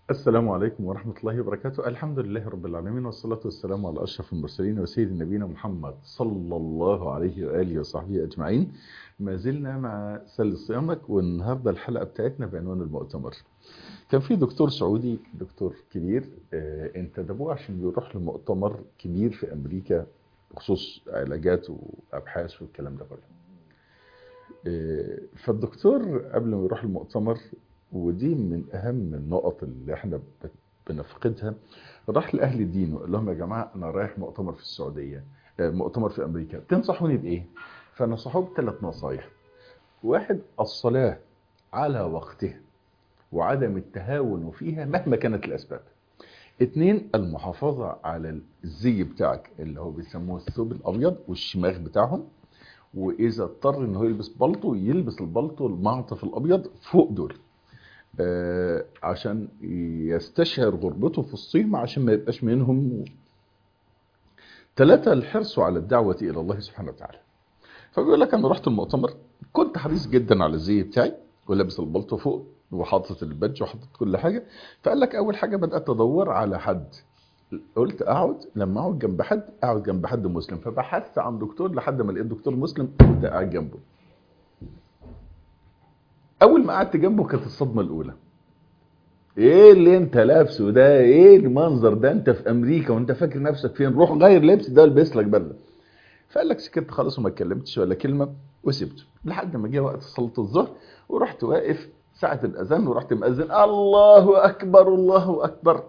السلام عليكم ورحمة الله وبركاته الحمد لله رب العالمين والصلاة والسلام على أشرف المرسلين وسيد نبينا محمد صلى الله عليه وآله وصحبه أجمعين ما زلنا مع سل صيامك والنهاردة الحلقة بتاعتنا بعنوان المؤتمر كان في دكتور سعودي دكتور كبير آه، انتدبوه عشان يروح لمؤتمر كبير في أمريكا بخصوص علاجات وأبحاث والكلام ده كله آه، فالدكتور قبل ما يروح المؤتمر ودي من اهم النقط اللي احنا ب- بنفقدها راح لاهل الدين وقال لهم يا جماعه انا رايح مؤتمر في السعوديه آه، مؤتمر في امريكا تنصحوني بايه فنصحوه بثلاث نصايح واحد الصلاه على وقتها وعدم التهاون فيها مهما كانت الاسباب اتنين المحافظة على الزي بتاعك اللي هو بيسموه الثوب الابيض والشماغ بتاعهم واذا اضطر ان هو يلبس بلطو يلبس البلطو المعطف الابيض فوق دول آه، عشان يستشعر غربته في الصيام عشان ما يبقاش منهم ثلاثة الحرص على الدعوة إلى الله سبحانه وتعالى فبيقول لك أنا رحت المؤتمر كنت حريص جدا على الزي بتاعي ولابس البلطو فوق وحاطط البادج وحاطط كل حاجة فقال لك أول حاجة بدأت أدور على حد قلت أقعد لما أقعد جنب حد أقعد جنب حد مسلم فبحثت عن دكتور لحد ما لقيت دكتور مسلم كنت قاعد جنبه اول ما قعدت جنبه كانت الصدمه الاولى ايه اللي انت لابسه ده ايه المنظر ده انت في امريكا وانت فاكر نفسك فين روح غير لبس ده البس لك بدله فقال لك سكت خلاص وما اتكلمتش ولا كلمه وسبته لحد ما جه وقت صلاه الظهر ورحت واقف ساعه الاذان ورحت مأذن الله اكبر الله اكبر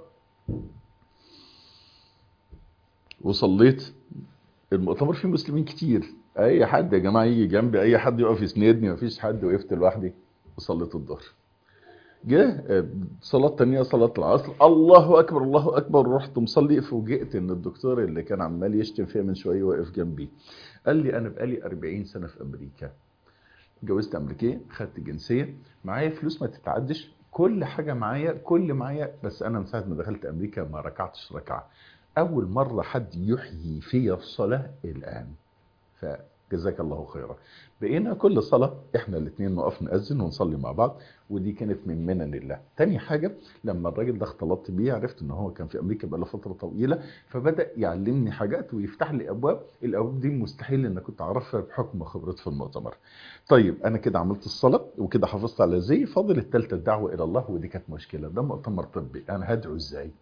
وصليت المؤتمر فيه مسلمين كتير اي حد يا جماعه يجي جنبي اي حد يقف يسندني مفيش حد وقفت لوحدي وصليت الظهر جه آه، صلاة تانية صلاة العصر الله أكبر الله أكبر رحت مصلي فوجئت إن الدكتور اللي كان عمال يشتم فيا من شوية واقف جنبي قال لي أنا بقالي 40 سنة في أمريكا اتجوزت أمريكية خدت جنسية معايا فلوس ما تتعدش كل حاجة معايا كل معايا بس أنا من ساعة ما دخلت أمريكا ما ركعتش ركعة أول مرة حد يحيي فيا الصلاة الآن فجزاك الله خيرا بقينا كل صلاة احنا الاثنين نقف نأذن ونصلي مع بعض ودي كانت من منن الله تاني حاجة لما الراجل ده اختلطت بيه عرفت ان هو كان في امريكا بقاله فترة طويلة فبدأ يعلمني حاجات ويفتح لي ابواب الابواب دي مستحيل ان كنت اعرفها بحكم خبرتي في المؤتمر طيب انا كده عملت الصلاة وكده حافظت على زي فاضل التالتة الدعوة الى الله ودي كانت مشكلة ده مؤتمر طبي انا هدعو ازاي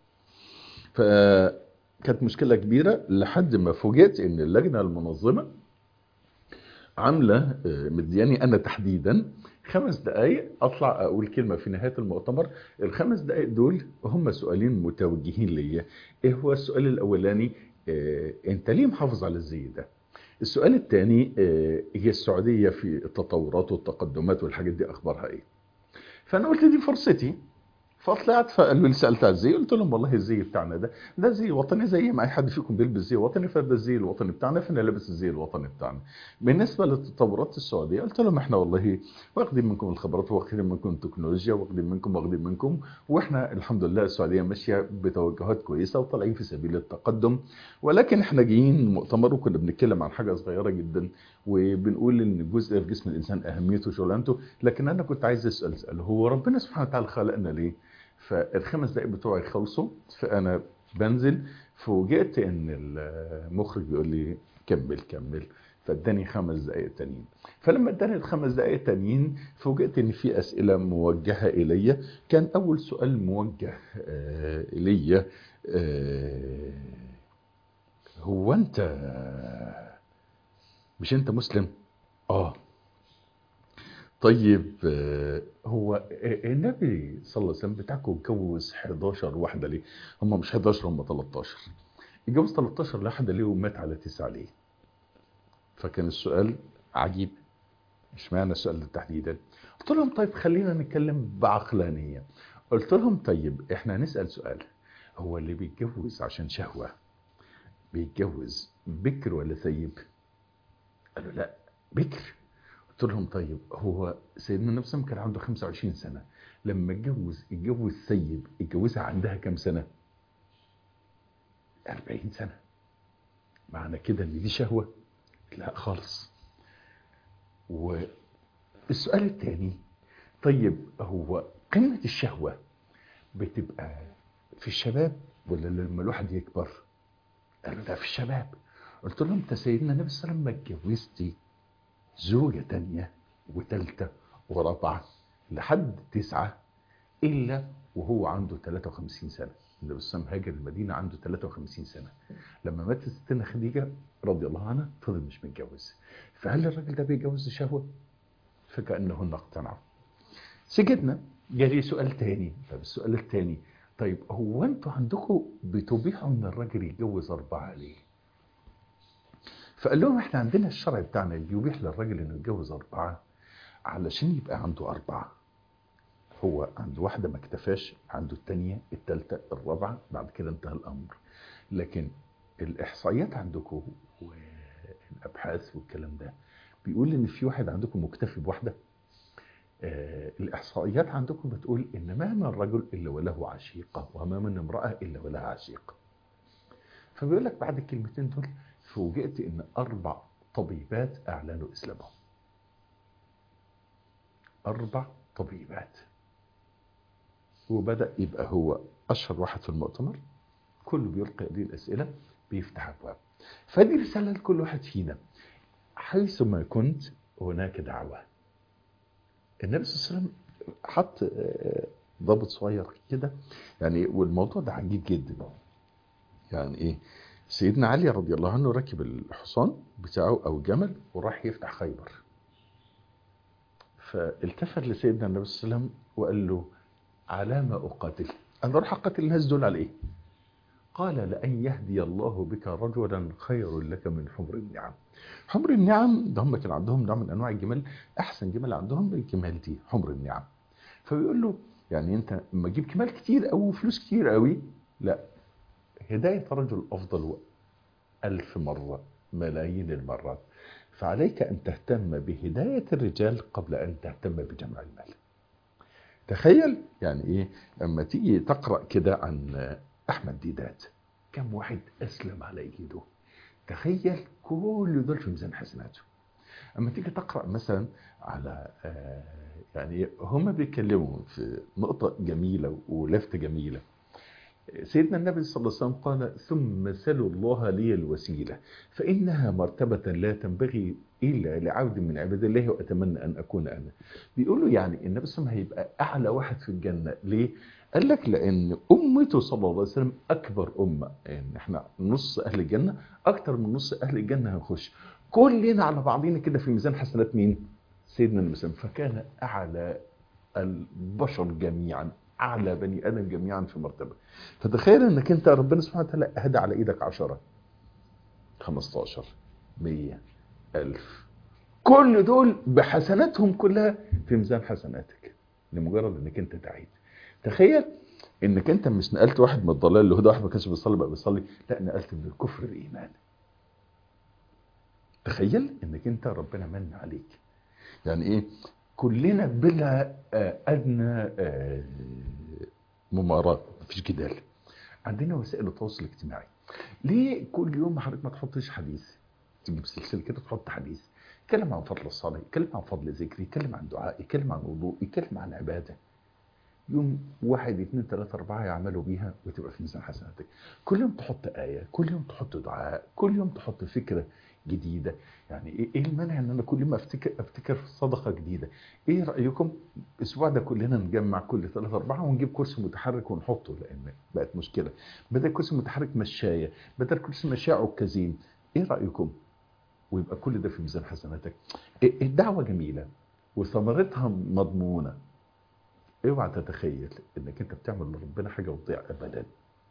فكانت مشكلة كبيرة لحد ما فوجئت ان اللجنة المنظمة عامله آه، مدياني انا تحديدا خمس دقائق اطلع اقول كلمه في نهايه المؤتمر الخمس دقائق دول هم سؤالين متوجهين ليا ايه هو السؤال الاولاني آه، انت ليه محافظ على الزي ده السؤال الثاني هي السعوديه في التطورات والتقدمات والحاجات دي اخبارها ايه فانا قلت دي فرصتي فطلعت فقالوا لي سالت على الزي قلت لهم والله الزي بتاعنا ده ده زي وطني زي ما اي حد فيكم بيلبس زي وطني فده الزي الوطني بتاعنا فانا لابس الزي الوطني بتاعنا بالنسبه للتطورات السعوديه قلت لهم احنا والله واخدين منكم الخبرات واخدين منكم التكنولوجيا واخدين منكم واخدين منكم واحنا الحمد لله السعوديه ماشيه بتوجهات كويسه وطالعين في سبيل التقدم ولكن احنا جايين مؤتمر وكنا بنتكلم عن حاجه صغيره جدا وبنقول ان الجزء في جسم الانسان اهميته وشغلانته لكن انا كنت عايز اسال سؤال هو ربنا سبحانه وتعالى خلقنا ليه؟ فالخمس دقائق بتوعي خلصوا فانا بنزل فوجئت ان المخرج بيقول لي كمل كمل فاداني خمس دقائق تانيين فلما اداني الخمس دقائق تانيين فوجئت ان في اسئله موجهه الي كان اول سؤال موجه آه، الي آه، هو انت مش انت مسلم اه طيب آه، هو النبي صلى الله عليه وسلم بتاعكم اتجوز 11 واحده ليه؟ هم مش 11 هم 13 اتجوز 13 واحده ليه ومات على تسعه ليه؟ فكان السؤال عجيب مش معنى السؤال ده تحديدا قلت لهم طيب خلينا نتكلم بعقلانيه قلت لهم طيب احنا هنسال سؤال هو اللي بيتجوز عشان شهوه بيتجوز بكر ولا ثيب؟ قالوا لا بكر قلت لهم طيب هو سيدنا النبي صلى الله عليه وسلم كان عنده 25 سنة لما اتجوز اتجوز ثيب اتجوزها عندها كام سنة 40 سنة معنى كده ان دي شهوة لا خالص والسؤال الثاني طيب هو قمة الشهوة بتبقى في الشباب ولا لما الواحد يكبر قالوا لا في الشباب قلت لهم انت سيدنا النبي صلى الله عليه وسلم ما اتجوزتي زوجة تانية وتالتة ورابعة لحد تسعة إلا وهو عنده 53 سنة النبي صلى الله عليه وسلم هاجر المدينة عنده 53 سنة لما ماتت ستنا خديجة رضي الله عنها فضل مش متجوز فهل الراجل ده بيتجوز شهوة؟ فكأنهن اقتنعوا سكتنا جالي سؤال تاني طب السؤال التاني طيب هو انتوا عندكم بتبيحوا ان الراجل يتجوز أربعة ليه؟ فقال لهم احنا عندنا الشرع بتاعنا بيبيح للراجل انه يتجوز أربعة علشان يبقى عنده أربعة هو عنده واحدة ما اكتفاش عنده التانية التالتة الرابعة بعد كده انتهى الأمر لكن الإحصائيات عندكم والأبحاث والكلام ده بيقول إن في واحد عندكم مكتفي بواحدة آه الإحصائيات عندكم بتقول إن ما من رجل إلا وله عشيقة وما من امرأة إلا ولها عشيق فبيقول لك بعد الكلمتين دول فوجئت إن أربع طبيبات أعلنوا إسلامهم أربع طبيبات وبدأ يبقى هو أشهر واحد في المؤتمر كله بيلقي هذه الأسئلة بيفتح أبواب فدي رسالة لكل واحد فينا حيثما كنت هناك دعوة النبي صلى الله عليه وسلم حط ضابط صغير كده يعني والموضوع ده عجيب جدا يعني ايه سيدنا علي رضي الله عنه ركب الحصان بتاعه او الجمل وراح يفتح خيبر فالتفت لسيدنا النبي صلى الله عليه وسلم وقال له على ما أقاتل أنا أروح أقاتل الناس دول على إيه قال لأن يهدي الله بك رجلا خير لك من حمر النعم حمر النعم ده هم كان عندهم نوع من أنواع الجمال أحسن جمال عندهم الجمال دي حمر النعم فبيقول له يعني أنت لما تجيب جمال كتير أو فلوس كتير قوي لا هداية رجل أفضل ألف مرة ملايين المرات فعليك أن تهتم بهداية الرجال قبل أن تهتم بجمع المال تخيل يعني إيه أما تيجي تقرأ كده عن أحمد ديدات كم واحد أسلم على إيده تخيل كل دول في ميزان حسناته أما تيجي تقرأ مثلا على يعني هم بيتكلموا في نقطة جميلة ولفتة جميلة سيدنا النبي صلى الله عليه وسلم قال ثم سلوا الله لي الوسيلة فإنها مرتبة لا تنبغي إلا لعبد من عباد الله وأتمنى أن أكون أنا بيقولوا يعني النبي صلى الله عليه وسلم هيبقى أعلى واحد في الجنة ليه؟ قال لك لأن أمته صلى الله عليه وسلم أكبر أمة يعني إحنا نص أهل الجنة أكتر من نص أهل الجنة هنخش كلنا على بعضينا كده في ميزان حسنات مين؟ سيدنا النبي صلى الله عليه وسلم فكان أعلى البشر جميعا أعلى بني آدم جميعا في مرتبة فتخيل أنك أنت ربنا سبحانه وتعالى هدى على إيدك عشرة خمستاشر مية ألف كل دول بحسناتهم كلها في ميزان حسناتك لمجرد أنك أنت دعيت تخيل انك انت مش نقلت واحد من الضلال اللي هو ده واحد ما كانش بيصلي بقى بيصلي لا نقلت من الكفر الايمان تخيل انك انت ربنا من عليك يعني ايه كلنا بلا ادنى مماراه مفيش جدال عندنا وسائل التواصل الاجتماعي ليه كل يوم حضرتك ما تحطش حديث تجيب سلسله كده تحط حديث يتكلم عن فضل الصلاه يتكلم عن فضل ذكر يتكلم عن دعاء يتكلم عن وضوء يتكلم عن عباده يوم واحد اثنين ثلاثة أربعة يعملوا بيها وتبقى في ميزان حسناتك كل يوم تحط آية كل يوم تحط دعاء كل يوم تحط فكرة جديدة يعني ايه المانع ان انا كل ما افتكر افتكر صدقة جديدة ايه رأيكم الاسبوع ده كلنا نجمع كل ثلاثة أربعة ونجيب كرسي متحرك ونحطه لان بقت مشكلة بدل كرسي متحرك مشاية بدل كرسي مشاية عكازين ايه رأيكم ويبقى كل ده في ميزان حسناتك الدعوة جميلة وثمرتها مضمونة اوعى تتخيل انك انت بتعمل لربنا حاجه وتضيع ابدا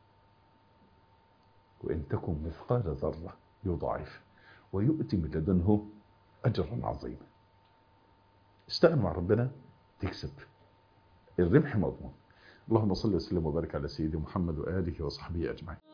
وان تكن مثقال ذره يضاعف ويؤتي من لدنه اجرا عظيما اشتغل مع ربنا تكسب الربح مضمون اللهم صل وسلم وبارك على سيدي محمد واله وصحبه اجمعين